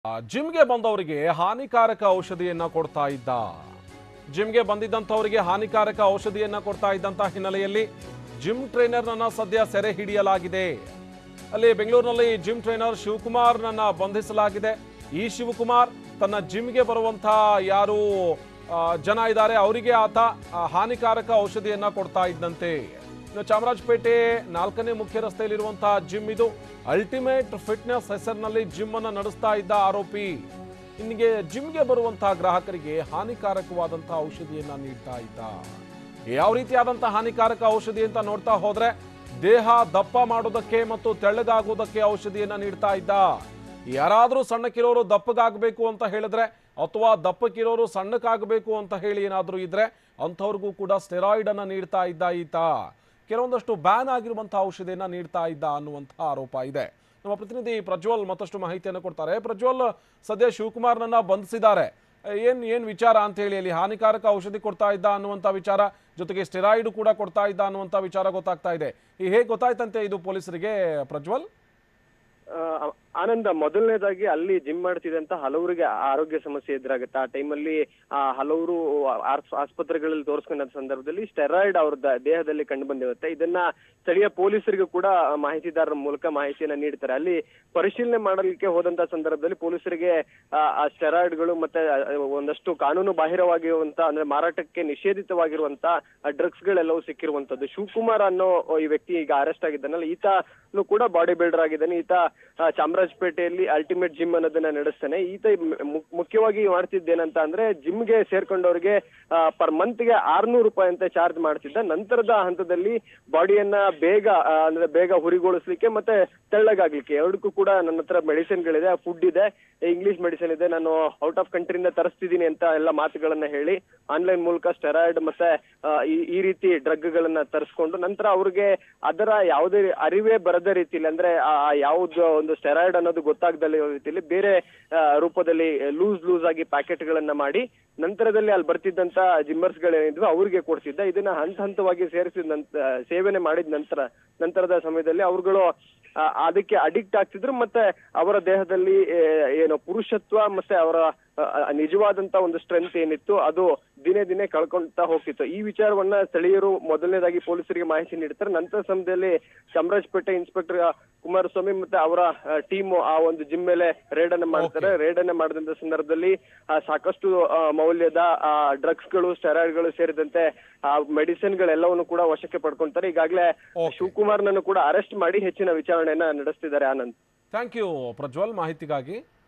ಆ, ಜಿಮ್ಗೆ ಬಂದವರಿಗೆ ಹಾನಿಕಾರಕ ಔಷಧಿಯನ್ನ ಕೊಡ್ತಾ ಇದ್ದ ಜಿಮ್ಗೆ ಬಂದಿದ್ದಂಥವರಿಗೆ ಹಾನಿಕಾರಕ ಔಷಧಿಯನ್ನ ಕೊಡ್ತಾ ಇದ್ದಂತ ಹಿನ್ನೆಲೆಯಲ್ಲಿ ಜಿಮ್ ಟ್ರೈನರ್ನನ್ನ ಸದ್ಯ ಸೆರೆ ಹಿಡಿಯಲಾಗಿದೆ ಅಲ್ಲಿ ಬೆಂಗಳೂರಿನಲ್ಲಿ ಜಿಮ್ ಟ್ರೈನರ್ ಶಿವಕುಮಾರ್ನನ್ನ ಬಂಧಿಸಲಾಗಿದೆ ಈ ಶಿವಕುಮಾರ್ ತನ್ನ ಜಿಮ್ಗೆ ಬರುವಂತ ಯಾರು ಆ, ಜನ ಇದ್ದಾರೆ ಅವರಿಗೆ ಆತ ಆ, ಹಾನಿಕಾರಕ ಔಷಧಿಯನ್ನ ಕೊಡ್ತಾ ಇದ್ದಂತೆ ಇನ್ನು ಚಾಮರಾಜಪೇಟೆ ನಾಲ್ಕನೇ ಮುಖ್ಯ ರಸ್ತೆಯಲ್ಲಿರುವಂತಹ ಜಿಮ್ ಇದು ಅಲ್ಟಿಮೇಟ್ ಫಿಟ್ನೆಸ್ ಹೆಸರಿನಲ್ಲಿ ಜಿಮ್ ಅನ್ನ ನಡೆಸ್ತಾ ಇದ್ದ ಆರೋಪಿ ಇನ್ನಿಗೆ ಜಿಮ್ಗೆ ಬರುವಂತಹ ಗ್ರಾಹಕರಿಗೆ ಹಾನಿಕಾರಕವಾದಂತಹ ಔಷಧಿಯನ್ನ ನೀಡ್ತಾ ಇದ್ದ ಯಾವ ರೀತಿಯಾದಂತಹ ಹಾನಿಕಾರಕ ಔಷಧಿ ಅಂತ ನೋಡ್ತಾ ಹೋದ್ರೆ ದೇಹ ದಪ್ಪ ಮಾಡೋದಕ್ಕೆ ಮತ್ತು ತೆಳ್ಳಗಾಗೋದಕ್ಕೆ ಔಷಧಿಯನ್ನ ನೀಡ್ತಾ ಇದ್ದ ಯಾರಾದ್ರೂ ಸಣ್ಣಕ್ಕಿರೋರು ದಪ್ಪಗಾಗಬೇಕು ಅಂತ ಹೇಳಿದ್ರೆ ಅಥವಾ ದಪ್ಪಕ್ಕಿರೋರು ಸಣ್ಣಕ್ಕಾಗಬೇಕು ಅಂತ ಹೇಳಿ ಏನಾದ್ರೂ ಇದ್ರೆ ಅಂಥವ್ರಿಗೂ ಕೂಡ ಸ್ಟೆರಾಯ್ಡ್ ಅನ್ನ ನೀಡ್ತಾ ಇದ್ದ ಈತ ಕೆಲವೊಂದಷ್ಟು ಬ್ಯಾನ್ ಆಗಿರುವಂತಹ ಔಷಧಿಯನ್ನ ನೀಡ್ತಾ ಇದ್ದ ಅನ್ನುವಂತಹ ಆರೋಪ ಇದೆ ನಮ್ಮ ಪ್ರತಿನಿಧಿ ಪ್ರಜ್ವಲ್ ಮತ್ತಷ್ಟು ಮಾಹಿತಿಯನ್ನು ಕೊಡ್ತಾರೆ ಪ್ರಜ್ವಲ್ ಸದ್ಯ ಶಿವಕುಮಾರ್ನನ್ನ ಬಂಧಿಸಿದ್ದಾರೆ ಏನ್ ಏನ್ ವಿಚಾರ ಅಂತ ಹೇಳಿ ಅಲ್ಲಿ ಹಾನಿಕಾರಕ ಔಷಧಿ ಕೊಡ್ತಾ ಇದ್ದ ಅನ್ನುವಂಥ ವಿಚಾರ ಜೊತೆಗೆ ಸ್ಟೆರಾಯ್ಡ್ ಕೂಡ ಕೊಡ್ತಾ ಇದ್ದ ಅನ್ನುವಂಥ ವಿಚಾರ ಗೊತ್ತಾಗ್ತಾ ಇದೆ ಈ ಹೇಗೆ ಗೊತ್ತಾಯ್ತಂತೆ ಇದು ಪೊಲೀಸರಿಗೆ ಪ್ರಜ್ವಲ್ ಆ, ಆನಂದ ಮೊದಲನೇದಾಗಿ ಅಲ್ಲಿ ಜಿಮ್ ಮಾಡ್ತಿದ್ದಂತ ಹಲವರಿಗೆ ಆರೋಗ್ಯ ಸಮಸ್ಯೆ ಎದುರಾಗುತ್ತೆ ಆ ಟೈಮಲ್ಲಿ ಹಲವರು ಆಸ್- ಆಸ್ಪತ್ರೆಗಳಲ್ಲಿ ತೋರಿಸ್ಕೊಂಡ ಸಂದರ್ಭದಲ್ಲಿ ಸ್ಟೆರಾಯ್ಡ್ ಅವ್ರ ದ- ದೇಹದಲ್ಲಿ ಕಂಡು ಬಂದಿರುತ್ತೆ ಇದನ್ನ ಸ್ಥಳೀಯ ಪೊಲೀಸರಿಗೂ ಕೂಡ ಮಾಹಿತಿದಾರರ ಮೂಲಕ ಮಾಹಿತಿಯನ್ನ ನೀಡ್ತಾರೆ ಅಲ್ಲಿ ಪರಿಶೀಲನೆ ಮಾಡಲಿಕ್ಕೆ ಹೋದಂತ ಸಂದರ್ಭದಲ್ಲಿ ಪೊಲೀಸರಿಗೆ ಆ, ಆ ಸ್ಟೆರಾಯ್ಡ್ಗಳು ಮತ್ತೆ ಆ, ಒಂದಷ್ಟು ಕಾನೂನು ಬಾಹಿರವಾಗಿರುವಂತ ಅಂದ್ರೆ ಮಾರಾಟಕ್ಕೆ ನಿಷೇಧಿತವಾಗಿರುವಂತ ಡ್ರಗ್ಸ್ ಗಳೆಲ್ಲವೂ ಸಿಕ್ಕಿರುವಂತದ್ದು ಶಿವಕುಮಾರ್ ಅನ್ನೋ ಈ ವ್ಯಕ್ತಿ ಈಗ ಅರೆಸ್ಟ್ ಆಗಿದ್ದಾನಲ್ಲ ಈತನು ಕೂಡ ಬಾಡಿ ಬಿಲ್ಡರ್ ಆಗಿದ್ದಾನೆ ಈತ ಆ, ಚಾಮರಾಜಪೇಟೆಯಲ್ಲಿ ಅಲ್ಟಿಮೇಟ್ ಜಿಮ್ ಅನ್ನೋದನ್ನ ನಡೆಸ್ತಾನೆ ಈತ ಮು- ಮುಖ್ಯವಾಗಿ ಮಾಡ್ತಿದ್ದೇನಂತ ಅಂದ್ರೆ ಜಿಮ್ಗೆ ಸೇರ್ಕೊಂಡವ್ರಿಗೆ ಪರ್ ಮಂತ್ಗೆ ಆರ್ನೂರು ರೂಪಾಯಿ ಅಂತ ಚಾರ್ಜ್ ಮಾಡ್ತಿದ್ದ ನಂತರದ ಹಂತದಲ್ಲಿ ಬಾಡಿಯನ್ನ ಬೇಗ ಆ, ಅಂದ್ರೆ ಬೇಗ ಹುರಿಗೊಳಿಸ್ಲಿಕ್ಕೆ ಮತ್ತೆ ತೆಳ್ಳಗಾಗ್ಲಿಕ್ಕೆ ಎರಡಕ್ಕೂ ಕೂಡ ನನ್ನ ಹತ್ರ ಮೆಡಿಸಿನ್ಗಳಿದೆ ಫುಡ್ ಇದೆ ಇಂಗ್ಲಿಷ್ ಮೆಡಿಸಿನ್ ಇದೆ ನಾನು ಔಟ್ ಆಫ್ ಕಂಟ್ರಿಯಿಂದ ತರಿಸ್ತಿದ್ದೀನಿ ಅಂತ ಎಲ್ಲ ಮಾತುಗಳನ್ನ ಹೇಳಿ ಆನ್ಲೈನ್ ಮೂಲಕ ಸ್ಟೆರಾಯ್ಡ್ ಮತ್ತೆ ಆ, ಈ- ಈ ರೀತಿ ಡ್ರಗ್ ಗಳನ್ನ ತರಿಸ್ಕೊಂಡು ನಂತರ ಅವ್ರಿಗೆ ಅದರ ಯಾವುದೇ ಅರಿವೇ ಬರದ ರೀತಿಯಲ್ಲಿ ಅಂದ್ರೆ ಆ ಯಾವ್ದು ಒಂದು ಸ್ಟೆರಾಯ್ಡ್ ಅನ್ನೋದು ಗೊತ್ತಾಗ್ದಲ್ಲ ರೀತಿಯಲ್ಲಿ ಬೇರೆ ಆ, ರೂಪದಲ್ಲಿ ಲೂಸ್ ಲೂಸ್ ಆಗಿ ಪ್ಯಾಕೆಟ್ ಗಳನ್ನ ಮಾಡಿ ನಂತರದಲ್ಲಿ ಅಲ್ಲಿ ಬರ್ತಿದ್ದಂತ ಜಿಮ್ಮರ್ಸ್ ಗಳೇನಿದ್ವು ಅವ್ರಿಗೆ ಕೊಡ್ತಿದ್ದ ಇದನ್ನ ಹಂತ ಹಂತವಾಗಿ ಸೇರಿಸಿದ ನಂತರ ಸೇವನೆ ಮಾಡಿದ ನಂತರ ನಂತರದ ಸಮಯದಲ್ಲಿ ಅವ್ರುಗಳು ಆ, ಅದಕ್ಕೆ ಅಡಿಕ್ಟ್ ಆಗ್ತಿದ್ರು ಮತ್ತೆ ಅವರ ದೇಹದಲ್ಲಿ ಏ, ಏನು ಪುರುಷತ್ವ ಮತ್ತೆ ಅವರ ಆ, ಆ, ನಿಜವಾದಂತ ಒಂದು ಸ್ಟ್ರೆಂತ್ ಏನಿತ್ತು ಅದು ದಿನೇ ದಿನೇ ಕಳ್ಕೊಂತಾ ಹೋಗ್ತಿತ್ತು ಈ ವಿಚಾರವನ್ನ ಸ್ಥಳೀಯರು ಮೊದಲನೇದಾಗಿ ಪೊಲೀಸರಿಗೆ ಮಾಹಿತಿ ನೀಡ್ತಾರೆ ನಂತರ ಸಮಯದಲ್ಲಿ ಚಾಮರಾಜಪೇಟೆ ಇನ್ಸ್ಪೆಕ್ಟರ್ ಕುಮಾರಸ್ವಾಮಿ ಮತ್ತೆ ಅವರ ಟೀಮ್ ಆ ಒಂದು ಜಿಮ್ ಮೇಲೆ ರೇಡ್ ಅನ್ನ ಮಾಡ್ತಾರೆ ರೇಡ್ ಅನ್ನ ಮಾಡಿದಂತ ಸಂದರ್ಭದಲ್ಲಿ ಆ, ಸಾಕಷ್ಟು ಆ, ಮೌಲ್ಯದ ಡ್ರಗ್ಸ್ ಗಳು ಸ್ಟೆರಾಯ್ಡ್ ಗಳು ಸೇರಿದಂತೆ ಆ ಮೆಡಿಸಿನ್ ಗಳೆಲ್ಲವನ್ನು ಕೂಡ ವಶಕ್ಕೆ ಪಡ್ಕೊಂತಾರೆ ಈಗಾಗಲೇ Okay. ಶಿವಕುಮಾರ್ನನ್ನು ಕೂಡ ಅರೆಸ್ಟ್ ಮಾಡಿ ಹೆಚ್ಚಿನ ವಿಚಾರಣೆಯನ್ನ ನಡೆಸ್ತಿದ್ದಾರೆ ಆನಂದ್ ಥ್ಯಾಂಕ್ ಯು ಪ್ರಜ್ವಲ್ ಮಾಹಿತಿಗಾಗಿ